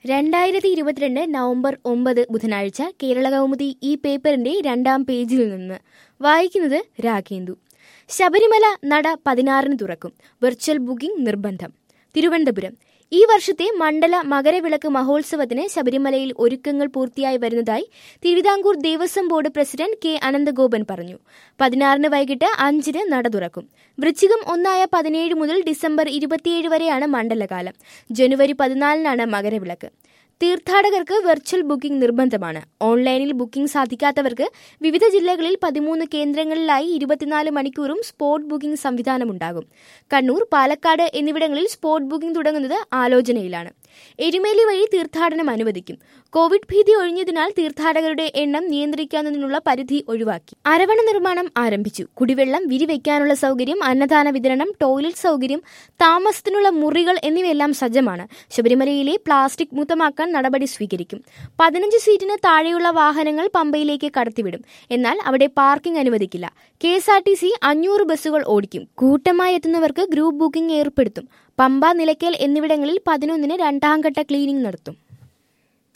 രണ്ടായിരത്തി ഇരുപത്തിരണ്ട് നവംബർ ഒമ്പത് ബുധനാഴ്ച കേരള കൗമുദി ഈ പേപ്പറിന്റെ രണ്ടാം പേജിൽ നിന്ന് വായിക്കുന്നത് രാഘേന്ദു ശബരിമല നട പതിനാറിന് തുറക്കും വെർച്വൽ ബുക്കിംഗ് നിർബന്ധം തിരുവനന്തപുരം ഈ വർഷത്തെ മണ്ഡല മകരവിളക്ക് മഹോത്സവത്തിന് ശബരിമലയിൽ ഒരുക്കങ്ങൾ പൂർത്തിയായി വരുന്നതായി Thiruvithamkoor Devaswom board president K Ananthagopan പറഞ്ഞു പതിനാറിന് വൈകിട്ട് അഞ്ചിന് നട തുറക്കും വൃശ്ചികം ഒന്നായ പതിനേഴ് മുതൽ ഡിസംബർ ഇരുപത്തിയേഴ് വരെയാണ് മണ്ഡലകാലം ജനുവരി പതിനാലിനാണ് മകരവിളക്ക് തീർത്ഥാടകർക്ക് വെർച്വൽ ബുക്കിംഗ് നിർബന്ധമാണ് ഓൺലൈനിൽ ബുക്കിംഗ് സാധിക്കാത്തവർക്ക് വിവിധ ജില്ലകളിൽ പതിമൂന്ന് കേന്ദ്രങ്ങളിലായി ഇരുപത്തിനാല് മണിക്കൂറും സ്പോട്ട് ബുക്കിംഗ് സംവിധാനമുണ്ടാകും കണ്ണൂർ പാലക്കാട് എന്നിവിടങ്ങളിൽ സ്പോട്ട് ബുക്കിംഗ് തുടങ്ങുന്നത് ആലോചനയിലാണ് എരുമേലി വഴി തീർത്ഥാടനം അനുവദിക്കും കോവിഡ് ഭീതി ഒഴിഞ്ഞതിനാൽ തീർത്ഥാടകരുടെ എണ്ണം നിയന്ത്രിക്കാവുന്നതിനുള്ള പരിധി ഒഴിവാക്കി അരവണ നിർമ്മാണം ആരംഭിച്ചു കുടിവെള്ളം വിരിവെക്കാനുള്ള സൗകര്യം അന്നദാന വിതരണം ടോയ്ലറ്റ് സൗകര്യം താമസത്തിനുള്ള മുറികൾ എന്നിവയെല്ലാം സജ്ജമാണ് ശബരിമലയിലെ പ്ലാസ്റ്റിക് മുക്തമാക്കാൻ നടപടി സ്വീകരിക്കും പതിനഞ്ച് സീറ്റിന് താഴെയുള്ള വാഹനങ്ങൾ പമ്പയിലേക്ക് കടത്തിവിടും എന്നാൽ അവിടെ പാർക്കിംഗ് അനുവദിക്കില്ല K S R T C അഞ്ഞൂറ് ബസ്സുകൾ ഓടിക്കും കൂട്ടമായി എത്തുന്നവർക്ക് ഗ്രൂപ്പ് ബുക്കിംഗ് ഏർപ്പെടുത്തും പമ്പ നിലയ്ക്കൽ എന്നിവിടങ്ങളിൽ പതിനൊന്നിന് രണ്ടാം ഘട്ട ക്ലീനിംഗ് നടത്തും